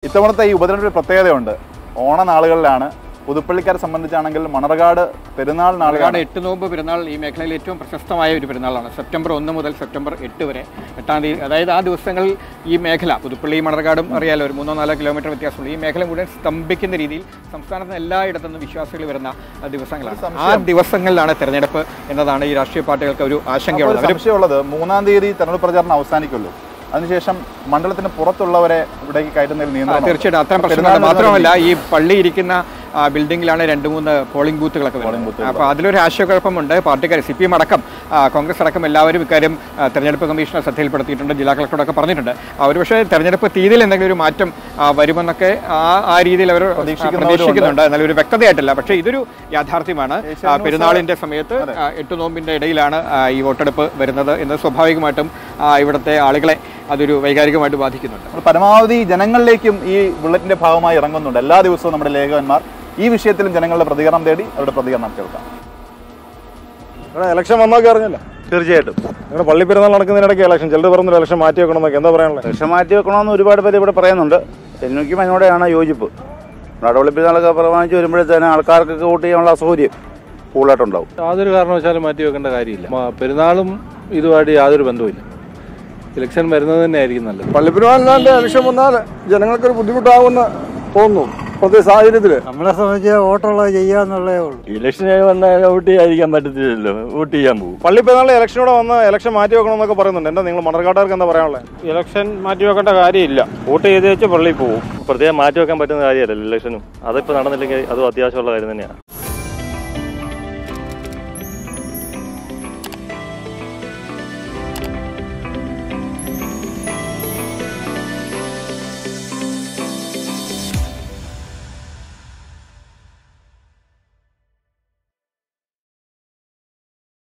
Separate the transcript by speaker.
Speaker 1: ഇത്തവണത്തെ ഈ ഉപതെരഞ്ഞെടുപ്പ് പ്രത്യേകതയുണ്ട് ഓണനാളുകളിലാണ് പുതുപ്പള്ളിക്കാരെ സംബന്ധിച്ചാണെങ്കിൽ മണർകാട് പെരുന്നാൾ
Speaker 2: മണർകാട്
Speaker 1: നാളുകളാണ്
Speaker 2: എട്ട് നോമ്പ് പെരുന്നാൾ ഈ മേഖലയിൽ ഏറ്റവും പ്രശസ്തമായ ഒരു പെരുന്നാളാണ് സെപ്റ്റംബർ ഒന്ന് മുതൽ സെപ്റ്റംബർ എട്ട് വരെ എട്ടാം തീയതി അതായത് ആ ദിവസങ്ങളിൽ ഈ മേഖല പുതുപ്പള്ളി മണർകാടും അറിയാലോ ഒരു മൂന്നോ നാലോ കിലോമീറ്റർ വ്യത്യാസമുള്ളൂ ഈ മേഖല മുഴുവൻ സ്തംഭിക്കുന്ന രീതിയിൽ സംസ്ഥാനത്ത് എല്ലായിടത്തു നിന്നും വിശ്വാസികൾ വരുന്ന ആ ദിവസങ്ങളാണ് ആ ദിവസങ്ങളിലാണ് തെരഞ്ഞെടുപ്പ് എന്നതാണ് ഈ രാഷ്ട്രീയ പാർട്ടികൾക്ക് ഒരു
Speaker 1: അപ്പോൾ
Speaker 2: ആശങ്കയുള്ളത്
Speaker 1: ഒരു
Speaker 2: അവർ
Speaker 1: സംശയമുള്ളത് മൂന്നാം തീയതി തെരഞ്ഞെടുപ്പ് പ്രചാരണം അവസാനിക്കുള്ളൂ അതിനുശേഷം മണ്ഡലത്തിന് പുറത്തുള്ളവരെ ഇവിടേക്ക് കയറ്റുന്നതിൽ
Speaker 2: ആ,
Speaker 1: നിയന്ത്രണം
Speaker 2: തീർച്ചയായിട്ടും അത്തരം പ്രശ്നങ്ങൾ മാത്രമല്ല ഈ പള്ളി ഇരിക്കുന്ന ആ, ബിൽഡിങ്ങിലാണ് രണ്ട് മൂന്ന് പോളിംഗ് ബൂത്തുകളൊക്കെ വരുന്നത് അപ്പോൾ അതിലൊരു ആശയക്കുഴപ്പമുണ്ട് പാർട്ടിക്കാർ സി പി എം അടക്കം ആ, കോൺഗ്രസ് അടക്കം എല്ലാവരും ഇക്കാര്യം ആ, തെരഞ്ഞെടുപ്പ് കമ്മീഷനെ ശ്രദ്ധയിൽപ്പെടുത്തിയിട്ടുണ്ട് ജില്ലാ കളക്ടറോടൊക്കെ പറഞ്ഞിട്ടുണ്ട് അവർ പക്ഷേ തെരഞ്ഞെടുപ്പ് തീയതിയിൽ എന്തെങ്കിലും ഒരു മാറ്റം ആ, വരുമെന്നൊക്കെ ആ ആ രീതിയിൽ അവർ
Speaker 1: പ്രതീക്ഷിക്കുന്നവരുമുണ്ട്.
Speaker 2: പ്രതീക്ഷിക്കുന്നുണ്ട് എന്നാൽ ഒരു വ്യക്തതയായിട്ടില്ല പക്ഷേ ഇതൊരു യാഥാർത്ഥ്യമാണ് ആ, പെരുന്നാളിന്റെ സമയത്ത് ആ, എട്ട് നോമ്പിന്റെ ഇടയിലാണ് ആ, ഈ വോട്ടെടുപ്പ് വരുന്നത് എന്ന് സ്വാഭാവികമായിട്ടും ആ, ഇവിടുത്തെ ആളുകളെ അതൊരു വൈകാരികമായിട്ട് ബാധിക്കുന്നുണ്ട്
Speaker 1: നമ്മൾ പരമാവധി ജനങ്ങളിലേക്കും ഈ ബുള്ളറ്റിന്റെ ഭാഗമായി ഇറങ്ങുന്നുണ്ട് എല്ലാ ദിവസവും നമ്മുടെ ലേഖകന്മാർ ഈ വിഷയത്തിലും ജനങ്ങളുടെ പ്രതികരണം തേടി അവരുടെ പ്രതികരണം കേൾക്കാം
Speaker 3: ഇവിടെ ഇലക്ഷൻ വന്നൊക്കെ അറിഞ്ഞല്ല
Speaker 4: തീർച്ചയായിട്ടും
Speaker 3: നിങ്ങളുടെ പള്ളി പെരുന്നാൾ നടക്കുന്നതിനിടയ്ക്ക് ഇലക്ഷൻ ചിലർ പറഞ്ഞു ഇലക്ഷൻ മാറ്റി വെക്കണമെന്നൊക്കെ എന്താ പറയാനുള്ളത്
Speaker 4: ഇലക്ഷൻ മാറ്റി വെക്കണമെന്ന് ഒരുപാട് പേര് ഇവിടെ പറയുന്നുണ്ട് എനിക്കും അതിനോടെയാണ് യോജിപ്പ് നടപടി പെരുന്നാളൊക്കെ പ്രമാണിച്ച് വരുമ്പോഴത്തേന് ആൾക്കാർക്കൊക്കെ വോട്ട് ചെയ്യാനുള്ള അസൗകര്യം കൂടുതലായിട്ടുണ്ടാവും
Speaker 5: യാതൊരു കാരണവശാലും മാറ്റി വെക്കേണ്ട കാര്യമില്ല മ- പെരുന്നാളും ഇതുമായിട്ട് യാതൊരു ബന്ധവുമില്ല ഇലക്ഷൻ വരുന്നത് തന്നെ ആയിരിക്കും നല്ലത്
Speaker 3: പള്ളിപ്പെരുന്നാളിന്റെ ഇലക്ഷൻ വന്നാൽ ജനങ്ങൾക്കൊരു ബുദ്ധിമുട്ടാവുമെന്ന് തോന്നുന്നു ഇപ്പോഴത്തെ സാഹചര്യത്തിൽ
Speaker 6: നമ്മളെ സംബന്ധിച്ച് വോട്ടുള്ളത് ചെയ്യാന്നുള്ളതേ ഉള്ളൂ
Speaker 7: ഇലക്ഷന് വന്നാൽ വോട്ട് ചെയ്യാതിരിക്കാൻ പറ്റത്തില്ലല്ലോ വോട്ട് ചെയ്യാൻ പോകും
Speaker 3: പള്ളി പെരുന്നാളിലെ ഇലക്ഷനോടെ വന്ന് ഇലക്ഷൻ മാറ്റി വെക്കണമെന്നൊക്കെ പറയുന്നുണ്ട് എന്താ നിങ്ങൾ മണർക്കാട്ടുകാർക്ക് എന്താ പറയാനുള്ളത്
Speaker 7: ഇലക്ഷൻ മാറ്റി വെക്കേണ്ട കാര്യമില്ല വോട്ട് ചെയ്ത് വെച്ച് പള്ളിയിൽ പോകും പ്രത്യേകം മാറ്റി വെക്കാൻ പറ്റുന്ന കാര്യമല്ലല്ലോ ഇലക്ഷനും അതിപ്പോൾ നടന്നില്ലെങ്കിൽ അതും അത്യാവശ്യമുള്ള കാര്യം തന്നെയാണ്